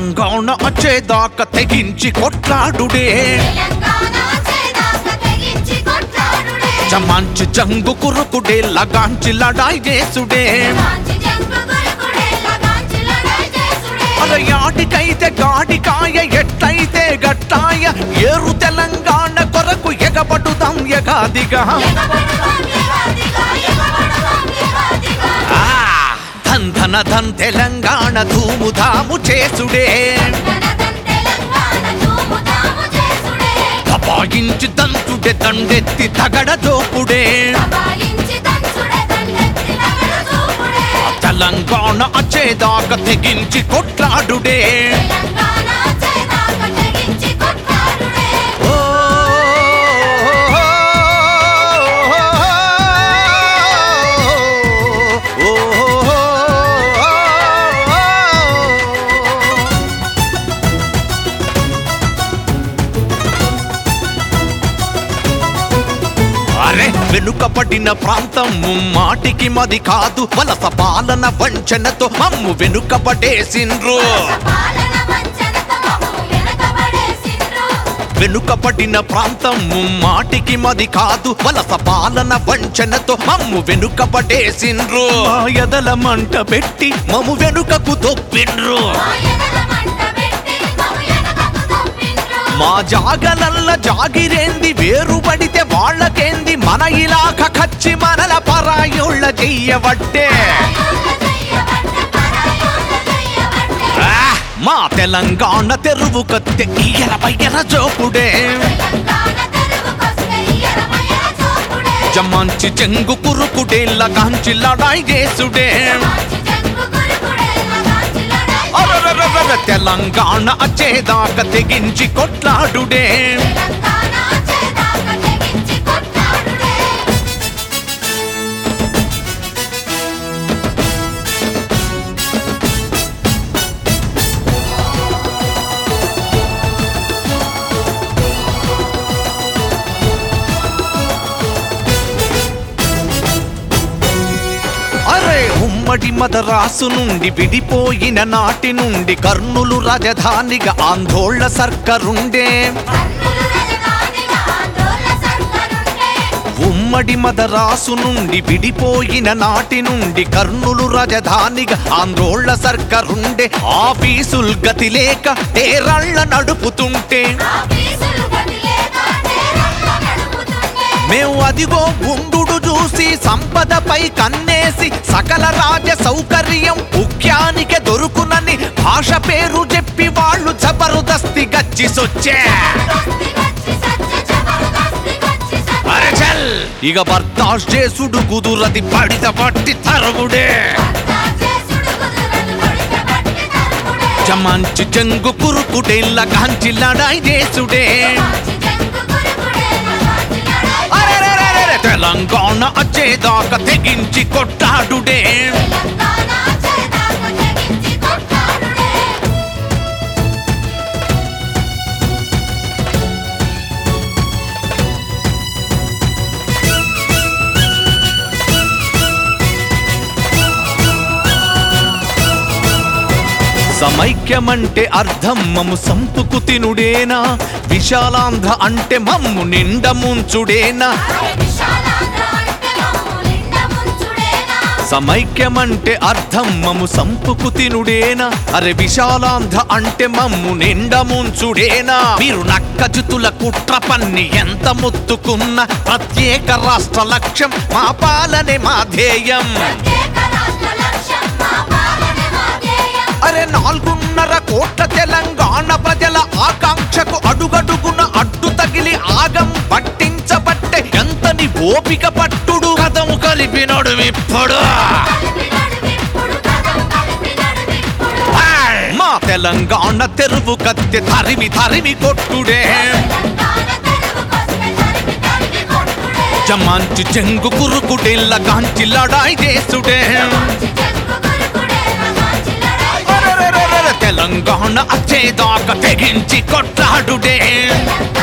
తెలంగాణ వచ్చేదాకా తెగించి కొట్లాడుడే తెలంగాణ వచ్చేదాకా తెగించి కొట్లాడుడే. చమంచి జంగు కురుకుడే లగాంచి లడాయి చేసుడే కాంచి జంగు గురుకుడే, లగాంచి లడాయి చేసుడే. అల యాటికైతే గాడికాయ ఎట్లయితే గట్టాయ ఏరు తెలంగాణ కొరకు ఎగబడుదాం ఎగాదిగా ఎగబడదాం ఎగాదిగా, ఎగబడదాం ఎగాదిగా. ఆ, ధన్ ధన ధన్ తెలంగాణ ధూము ధాము చేసుడే ధనధన్ తెలంగాణ ధూముధాము చేసుడే. దబాయించి దంతుడే దండెత్తి తగడ దోపుడే దబాయించి దంచుడే, దండెత్తి రగడ చూపుడే. తెలంగాణ వచ్చేదాకా తెగించి కొట్లాడుడే తెలంగాణ వచ్చేదాకా తెగించి కొట్లాడుడే. ఓ, ఓ, అరే వెనుకబడిన ప్రాంతం మాటికి మది కాదు వలస పాలన వంచనతో మమ్ము వెనుకబడేసిండ్రు పాలన వంచనతో మమ్ము వెనకబడేసిండ్రు. వెనుకబడిన ప్రాంతం మాటికి మది కాదు వలస పాలన వంచనతో మమ్ము వెనుకబడేసిండ్రు మా ఎదల మంట పెట్టి మమ్ము వెనుకకు దొప్పిండ్రు మా ఎదల మంట పెట్టి మమ్ము వెనకకు దొప్పిండ్రు. మా జాగలల్ల జాగిరేంది వేరుబడితే వాళ్ళకేంది మన ఇలాక కచ్చి మనల పరాయోళ్ళ చెయ్యబట్టే పరాయోళ్ళ చెయ్యబట్టే, పరాయోళ్ళ చెయ్యబట్టే. ఆ, మా తెలంగాణ తెరువు కత్తె ఇయ్యల పయ్యల జోపుడే తెలంగాణ తెరువుకొస్తే ఎరమయ్యల చూపుడే. జమాంచి చెంగు కురుకుడే లగాంచి లడాయి చేసుడే కాంచి జంగు గురుకుడే, లగాంచి లడాయి అరరరరర తెలంగాణ వచ్చేదాకా తెగించి కొట్లాడుడే తెలంగాణ వచ్చేదాకా తెగించి కొట్లాడుడే. అరే ఉమ్మడి మదరాసు నుండి విడిపోయిన నాటి నుండి కర్నూలు రాజధానిగా ఆందోళన సర్కరుండే కర్నూలు రాజధానిగా ఆందోళన సర్కారుండే. ఉమ్మడి మదరాసు నుండి విడిపోయిన నాటి నుండి కర్నూలు రాజధానిగా ఆందోళన సర్కరుండే ఆఫీసుల్ గతి లేక తేరళ్ళ నడుపుతుంటే ఆఫీసులు గదిలేక నేరళ్ళ నడుపుతుండే. మేము అదిగో గుండుడు చూసి సంపదపై కన్నేసి సకల రాజ సౌకర్యం ముఖ్యానికి దొరుకునని భాష పేరు చెప్పి వాళ్ళు జబరుదస్తి గచ్చి సొచ్చే దస్తి వచ్చి సత్య జబర్దస్తి వచ్చి సత్య అరే చల్ ఇక బర్దాష్ చేసుడు కుదురది పడిత పట్టి తరుగుడే చేసుడు కుదురదు కొడిత పట్టి తరుముడే. జమంచి జంగు కురుకుడే లగాంచి లడాయి చేసుడే కాంచి జంగు గురుకుడే, లగాంచి లడాయి అరెరెరెరెరె, తెలంగాణ వచ్చేదాకా తెగించి కొట్టాడుడే తెలంగాణ వచ్చేదాకా తెగించి కొట్లాడుడే. సమైక్యమంటే అర్థం మమ్ము సంపుకు తినుడేనా విశాలాంధ్ర అంటే మమ్ము నిండ ముంచుడేనా అరే విశాలాంధ్ర అంటే మమ్ము నిండ ముంచుడేనా? సమైక్యమంటే అర్థం మమ్ము సంపుకు తినుడేనా అరే విశాలాంధ్ర అంటే మమ్ము నిండ ముంచుడేనా మీరు నక్కజుతుల కుట్ర పన్ని ఎంత ముత్తుకున్న ప్రత్యేక రాష్ట్ర లక్ష్యం మా పాలనే మా ధ్యేయం ప్రత్యేక రాష్ట్ర లక్ష్యం మా పాలనే మా ధ్యేయం. అరే నాలుగున్నర కోట్ల తెలంగాణ ప్రజల ఆకాంక్షకు అడుగడుగున అడ్డు తగిలి ఆగం పట్టించబట్టే ఎంతని ఓపిక పట్టుడు కథము కలిపినడు ఇప్పుడు కలిపి నడువిప్పుడు కథం కలిపి నడువిప్పుడు. ఆయ్! మా తెలంగాణ తెరువు కత్తె తరిమి తరిమి కొట్టుడే తెలంగాణ తెరువుకొస్తే తరిమి తరిమి కొట్టుడే. జమాంచి చెంగు కురుకుడే లగాంచి లడాయి చేసుడే కాంచి జంగు గురుకుడే, లగాంచి లడాయి అరెరెరెరెరె, తెలంగాణ వచ్చేదాకా తెగించి కొట్లాడుడే తెలంగాణ